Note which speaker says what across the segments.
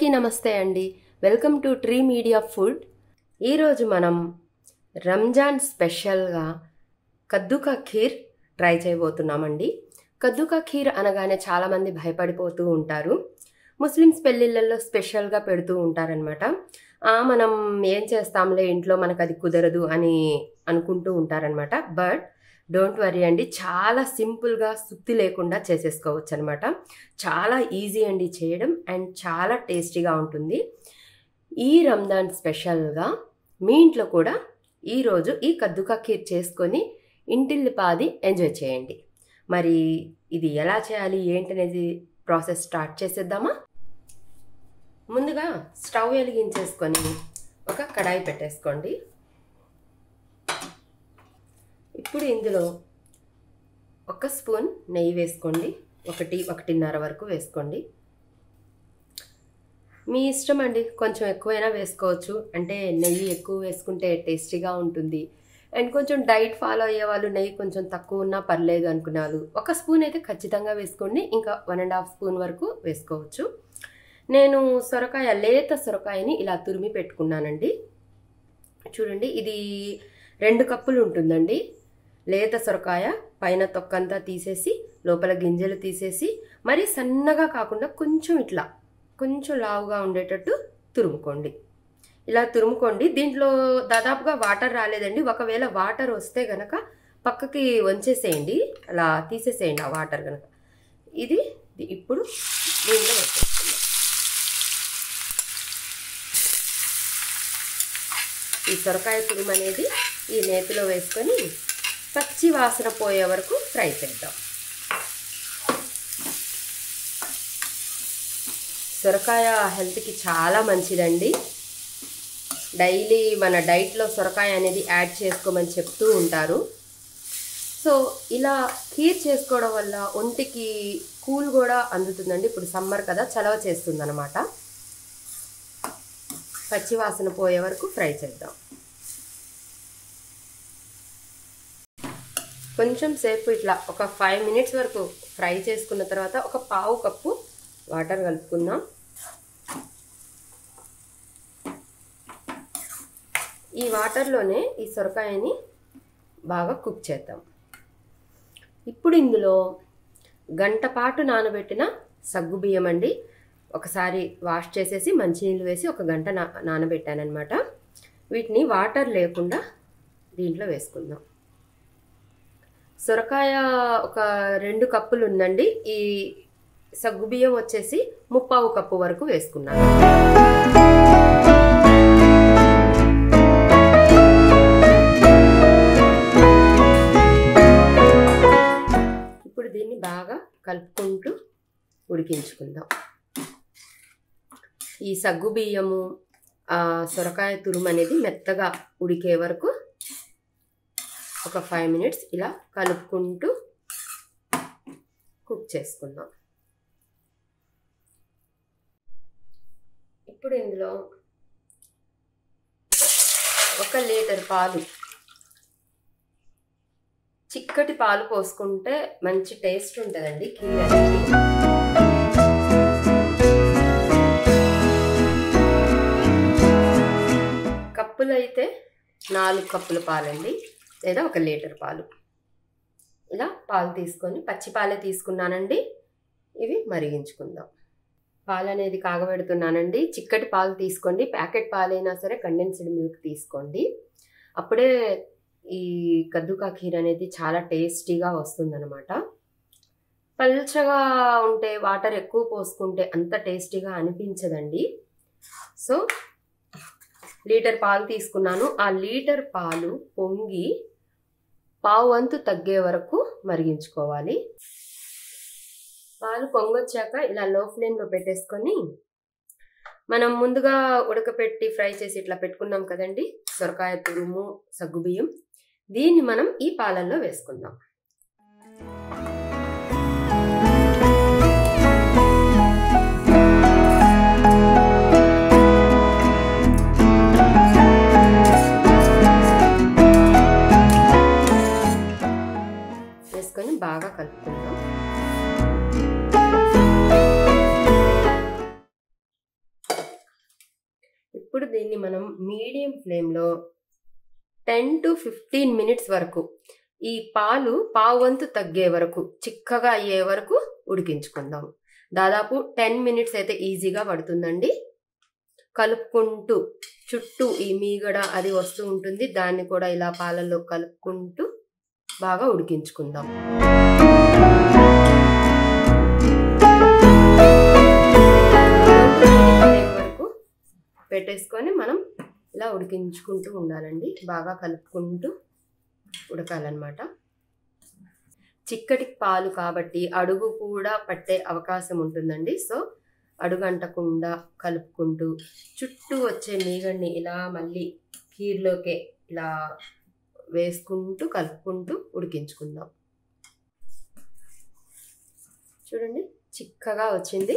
Speaker 1: అందరికీ నమస్తే అండి welcome to Tree Media Food ఈరోజు మనం రంజాన్ స్పెషల్గా కద్దుకా ఖీర్ ట్రై చేయబోతున్నామండి కద్దుకా ఖీర్ అనగానే చాలామంది భయపడిపోతూ ఉంటారు ముస్లిమ్స్ పెళ్ళిళ్ళల్లో స్పెషల్గా పెడుతూ ఉంటారనమాట మనం ఏం చేస్తాంలే ఇంట్లో మనకు అది కుదరదు అని అనుకుంటూ ఉంటారనమాట బట్ డోంట్ వరీ అండి చాలా సింపుల్గా సుత్తి లేకుండా చేసేసుకోవచ్చు అనమాట చాలా ఈజీ అండి చేయడం అండ్ చాలా టేస్టీగా ఉంటుంది ఈ రంజాన్ స్పెషల్గా మీ ఇంట్లో కూడా ఈరోజు ఈ కద్దుకా ఖీర్ చేసుకొని ఇంటిల్లిపాది ఎంజాయ్ చేయండి మరి ఇది ఎలా చేయాలి ఏంటనేది ప్రాసెస్ స్టార్ట్ చేసేద్దామా ముందుగా స్టవ్ వెలిగించేసుకొని ఒక కడాయి పెట్టేసుకోండి ఇప్పుడు ఇందులో ఒక స్పూన్ నెయ్యి వేసుకోండి ఒకటి ఒకటిన్నర వరకు వేసుకోండి మీ ఇష్టం అండి కొంచెం ఎక్కువైనా వేసుకోవచ్చు అంటే నెయ్యి ఎక్కువ వేసుకుంటే టేస్టీగా ఉంటుంది అండ్ కొంచెం డైట్ ఫాలో అయ్యే వాళ్ళు నెయ్యి కొంచెం తక్కువ ఉన్నా పర్లేదు అనుకునే వాళ్ళు ఒక స్పూన్ అయితే ఖచ్చితంగా వేసుకోండి ఇంకా వన్ అండ్ హాఫ్ స్పూన్ వరకు వేసుకోవచ్చు నేను సొరకాయ లేత సొరకాయని ఇలా తురిమి పెట్టుకున్నానండి చూడండి ఇది రెండు కప్పులు ఉంటుందండి లేత సొరకాయ పైన తొక్కంతా తీసేసి లోపల గింజలు తీసేసి మరి సన్నగా కాకుండా కొంచెం ఇట్లా కొంచెం లావుగా ఉండేటట్టు తురుముకోండి ఇలా తురుముకోండి దీంట్లో దాదాపుగా వాటర్ రాలేదండి ఒకవేళ వాటర్ వస్తే గనక పక్కకి వంచేసేయండి అలా తీసేసేయండి ఆ వాటర్ గనక ఇది ఇప్పుడు దీంట్లో వేసేసుకుందాం ఈ సొరకాయ తురుము అనేది ఈ నేతిలో వేసుకొని పచ్చి వాసన పోయే వరకు ఫ్రై చేద్దాం సొరకాయ హెల్త్కి చాలా మంచిదండి డైలీ మన డైట్లో సొరకాయ అనేది యాడ్ చేసుకోమని చెప్తూ ఉంటారు సో ఇలా కీర్ చేసుకోవడం వల్ల ఒంటికి కూల్ కూడా అందుతుందండి ఇప్పుడు సమ్మర్ కదా చలవ చేస్తుంది అనమాట పచ్చి వాసన పోయే వరకు ఫ్రై చేద్దాం కొంచెం సేపు ఇట్లా ఒక ఫైవ్ మినిట్స్ వరకు ఫ్రై చేసుకున్న తర్వాత ఒక పావు కప్పు వాటర్ కలుపుకుందాం ఈ వాటర్లోనే ఈ సొరకాయని బాగా కుక్ చేద్దాం ఇప్పుడు ఇందులో గంట పాటు నానబెట్టిన సగ్గు బియ్యం అండి ఒకసారి వాష్ చేసేసి మంచినీళ్ళు వేసి ఒక గంట నా నానబెట్టానమాట వీటిని వాటర్ లేకుండా దీంట్లో వేసుకుందాం సొరకాయ ఒక రెండు కప్పులు ఉందండి ఈ సగ్గుబియ్యం వచ్చేసి ముప్పావు కప్పు వరకు వేసుకున్నాను ఇప్పుడు దీన్ని బాగా కలుపుకుంటూ ఉడికించుకుందాం ఈ సగ్గు బియ్యము సొరకాయ తురుము అనేది మెత్తగా ఉడికే వరకు ఒక ఫైవ్ మినిట్స్ ఇలా కలుపుకుంటూ కుక్ చేసుకుందాం ఇప్పుడు ఇందులో ఒక లీటర్ పాలు చిక్కటి పాలు పోసుకుంటే మంచి టేస్ట్ ఉంటుందండి కీర్ అనేది కప్పులు అయితే నాలుగు కప్పుల పాలండి లేదా ఒక లీటర్ పాలు ఇలా పాలు తీసుకొని పచ్చి పాలే తీసుకున్నానండి ఇవి మరిగించుకుందాం పాలు అనేది కాగబెడుతున్నానండి చిక్కటి పాలు తీసుకోండి ప్యాకెట్ పాలైనా సరే కండెన్స్డ్ మిల్క్ తీసుకోండి అప్పుడే ఈ కద్దుకా ఖీర్ అనేది చాలా టేస్టీగా వస్తుందన్నమాట పల్చగా ఉంటే వాటర్ ఎక్కువ పోసుకుంటే అంత టేస్టీగా అనిపించదండి సో లీటర్ పాలు తీసుకున్నాను ఆ లీటర్ పాలు పొంగి పావు వంతు తగ్గే వరకు మరిగించుకోవాలి పాలు పొంగొచ్చాక ఇలా లో ఫ్లేమ్లో పెట్టేసుకొని మనం ముందుగా ఉడకపెట్టి ఫ్రై చేసి ఇట్లా పెట్టుకున్నాం కదండి సొరకాయ తురుము సగ్గుబియ్యం దీన్ని మనం ఈ పాలల్లో వేసుకుందాం వేసుకొని బాగా కలుపుకుందాం మీడియం ఫ్లేమ్లో టెన్ టు ఫిఫ్టీన్ మినిట్స్ వరకు ఈ పాలు పావంతు తగ్గే వరకు చిక్కగా అయ్యే వరకు ఉడికించుకుందాం దాదాపు టెన్ మినిట్స్ అయితే ఈజీగా పడుతుందండి కలుపుకుంటూ చుట్టూ ఈ మీగడ అది వస్తూ ఉంటుంది దాన్ని కూడా ఇలా పాలల్లో కలుపుకుంటూ బాగా ఉడికించుకుందాం వరకు పెట్టేసుకొని మనం ఇలా ఉడికించుకుంటూ ఉండాలండి బాగా కలుపుకుంటూ ఉడకాలన్నమాట చిక్కటి పాలు కాబట్టి అడుగు కూడా పట్టే అవకాశం ఉంటుందండి సో అడుగు అంటకుండా కలుపుకుంటూ చుట్టూ వచ్చే మీగడిని ఇలా మళ్ళీ కీర్లోకే ఇలా వేసుకుంటూ కలుపుకుంటూ ఉడికించుకుందాం చూడండి చిక్కగా వచ్చింది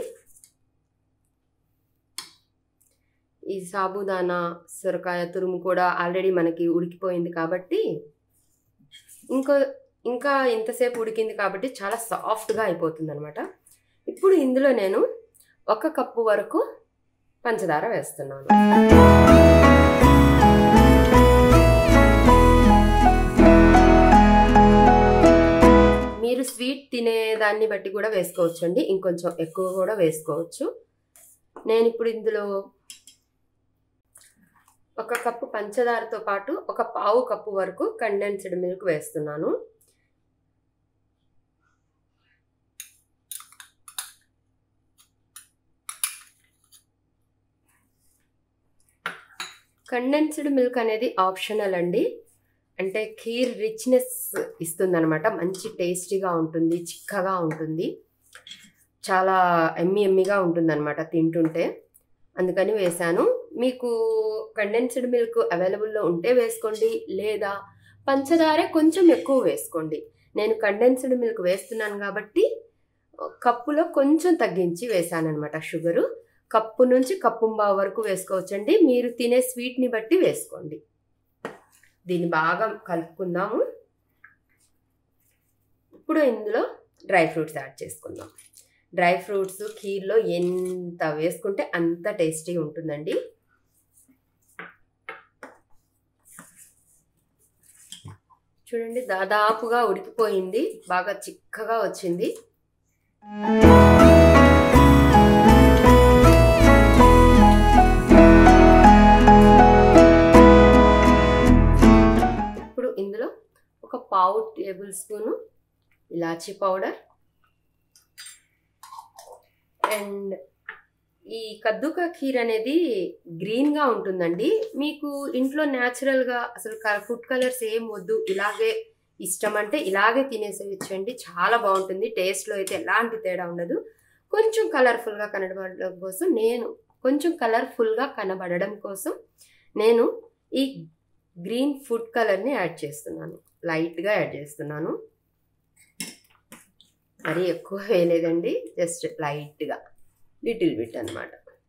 Speaker 1: ఈ సాబుదానా సొరకాయ తురుము కూడా ఆల్రెడీ మనకి ఉడికిపోయింది కాబట్టి ఇంకో ఇంకా ఇంతసేపు ఉడికింది కాబట్టి చాలా సాఫ్ట్గా అయిపోతుంది అనమాట ఇప్పుడు ఇందులో నేను ఒక కప్పు వరకు పంచదార వేస్తున్నాను మీరు స్వీట్ తినేదాన్ని బట్టి కూడా వేసుకోవచ్చు అండి ఇంకొంచెం ఎక్కువ కూడా వేసుకోవచ్చు నేను ఇప్పుడు ఇందులో ఒక కప్పు పంచదారతో పాటు ఒక పావు కప్పు వరకు కండెన్స్డ్ మిల్క్ వేస్తున్నాను కండెన్స్డ్ మిల్క్ అనేది ఆప్షనల్ అండి అంటే ఖీర్ రిచ్నెస్ ఇస్తుంది అనమాట మంచి టేస్టీగా ఉంటుంది చిక్కగా ఉంటుంది చాలా ఎమ్మి ఎమ్మిగా ఉంటుంది అనమాట తింటుంటే అందుకని వేశాను మీకు కండెన్స్డ్ మిల్క్ అవైలబుల్లో ఉంటే వేసుకోండి లేదా పంచదారే కొంచెం ఎక్కువ వేసుకోండి నేను కండెన్స్డ్ మిల్క్ వేస్తున్నాను కాబట్టి కప్పులో కొంచెం తగ్గించి వేసాను అనమాట షుగరు కప్పు నుంచి కప్పుంబా వరకు వేసుకోవచ్చండి మీరు తినే స్వీట్ని బట్టి వేసుకోండి దీన్ని బాగా కలుపుకుందాము ఇప్పుడు ఇందులో డ్రై ఫ్రూట్స్ యాడ్ చేసుకుందాం డ్రై ఫ్రూట్స్ ఖీర్లో ఎంత వేసుకుంటే అంత టేస్టీ ఉంటుందండి చూడండి దాదాపుగా ఉడికిపోయింది బాగా చిక్కగా వచ్చింది ఇప్పుడు ఇందులో ఒక పావు టేబుల్ స్పూను ఇలాచీ పౌడర్ అండ్ ఈ కద్దుకా ఖీర్ అనేది గ్రీన్గా ఉంటుందండి మీకు ఇంట్లో న్యాచురల్గా అసలు ఫుడ్ కలర్స్ ఏం వద్దు ఇలాగే ఇష్టం అంటే ఇలాగే తినేసేయచ్చండి చాలా బాగుంటుంది టేస్ట్లో అయితే ఎలాంటి తేడా ఉండదు కొంచెం కలర్ఫుల్గా కనబడడం కోసం నేను కొంచెం కలర్ఫుల్గా కనబడడం కోసం నేను ఈ గ్రీన్ ఫుడ్ కలర్ని యాడ్ చేస్తున్నాను లైట్గా యాడ్ చేస్తున్నాను మరీ ఎక్కువ వేయలేదండి జస్ట్ లైట్గా లిటిల్ బిట్ అనమాట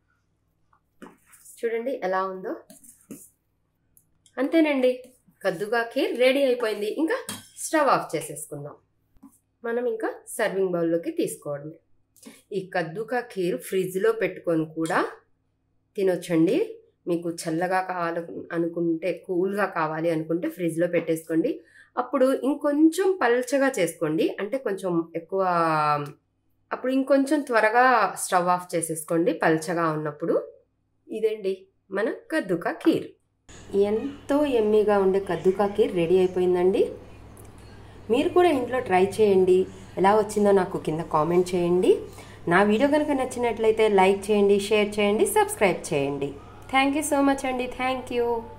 Speaker 1: చూడండి ఎలా ఉందో అంతేనండి కద్దుగా ఖీర్ రెడీ అయిపోయింది ఇంకా స్టవ్ ఆఫ్ చేసేసుకుందాం మనం ఇంకా సర్వింగ్ బౌల్లోకి తీసుకోవడమే ఈ కద్దుకా ఖీర్ ఫ్రిడ్జ్లో పెట్టుకొని కూడా తినొచ్చండి మీకు చల్లగా కావాలి అనుకుంటే కూల్గా కావాలి అనుకుంటే ఫ్రిడ్జ్లో పెట్టేసుకోండి అప్పుడు ఇంకొంచెం పల్చగా చేసుకోండి అంటే కొంచెం ఎక్కువ అప్పుడు ఇంకొంచెం త్వరగా స్టవ్ ఆఫ్ చేసేసుకోండి పల్చగా ఉన్నప్పుడు ఇదండి మన కద్దుకా ఖీర్ ఎంతో ఎమ్మీగా ఉండే కద్దుకా ఖీర్ రెడీ అయిపోయిందండి మీరు కూడా ఇంట్లో ట్రై చేయండి ఎలా వచ్చిందో నాకు కింద కామెంట్ చేయండి నా వీడియో కనుక నచ్చినట్లయితే లైక్ చేయండి షేర్ చేయండి సబ్స్క్రైబ్ చేయండి థ్యాంక్ యూ సో మచ్ అండి థ్యాంక్ యూ